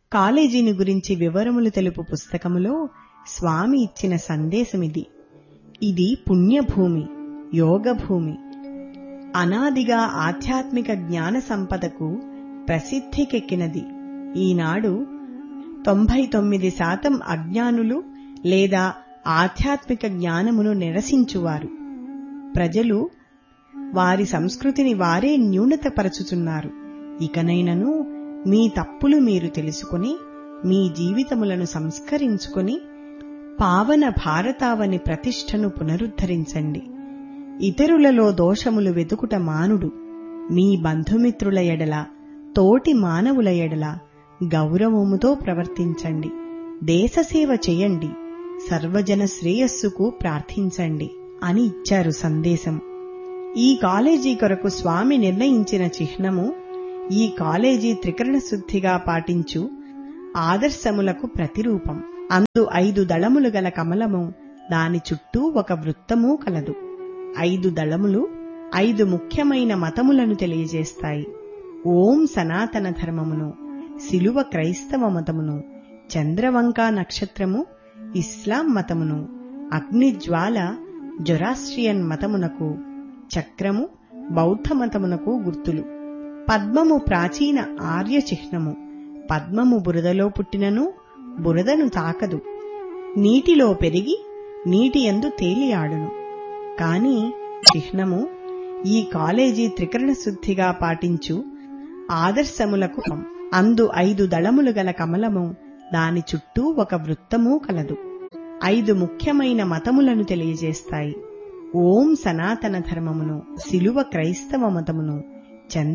కాలేజీని గురించి వివరములు తెలుపు పుస్తకములో స్వామి ఇచ్చిన సందేశమిది ఇది పుణ్యభూమి యోగభూమి అనాదిగా ఆధ్యాత్మిక జ్ఞాన సంపదకు ప్రసిద్ధికెక్కినది ఈనాడు తొంభై తొమ్మిది శాతం అజ్ఞానులు లేదా ఆధ్యాత్మిక జ్ఞానమును నిరసించువారు ప్రజలు వారి సంస్కృతిని వారే న్యూనతపరచుతున్నారు ఇకనైనను మీ తప్పులు మీరు తెలుసుకుని మీ జీవితములను సంస్కరించుకొని పావన భారతావని ప్రతిష్టను పునరుద్ధరించండి ఇతరులలో దోషములు వెతుకుట మానుడు మీ బంధుమిత్రుల ఎడల తోటి మానవుల ఎడల గౌరవముతో ప్రవర్తించండి దేశసేవ చేయండి సర్వజన శ్రేయస్సుకు ప్రార్థించండి అని ఇచ్చారు సందేశం ఈ కాలేజీ కొరకు స్వామి నిర్ణయించిన చిహ్నము ఈ కాలేజీ త్రికరణ శుద్ధిగా పాటించు ఆదర్శములకు ప్రతిరూపం అందు ఐదు దళములు గల కమలము దాని చుట్టూ ఒక వృత్తము కలదు ఐదు దళములు ఐదు ముఖ్యమైన మతములను తెలియజేస్తాయి ఓం సనాతన ధర్మమును శిలువ క్రైస్తవ మతమును చంద్రవంక నక్షత్రము ఇస్లాం మతమును అగ్నిజ్వాల జొరాస్ట్రియన్ మతమునకు చక్రము బౌద్ధ మతమునకు గుర్తులు పద్మము ప్రాచీన ఆర్య చిహ్నము పద్మము బురదలో పుట్టినను బురదను తాకదు నీటిలో పెరిగి నీటి ఎందు తేలియాడును కాని చిహ్నము ఈ కాలేజీ త్రికరణ శుద్ధిగా పాటించు ఆదర్శములకు అందు ఐదు దళములు గల కమలము దాని చుట్టూ ఒక వృత్తము కలదు ఐదు ముఖ్యమైన మతములను తెలియజేస్తాయి ఓం సనాతన ధర్మమును శిలువ క్రైస్తవ మతమును చంద్ర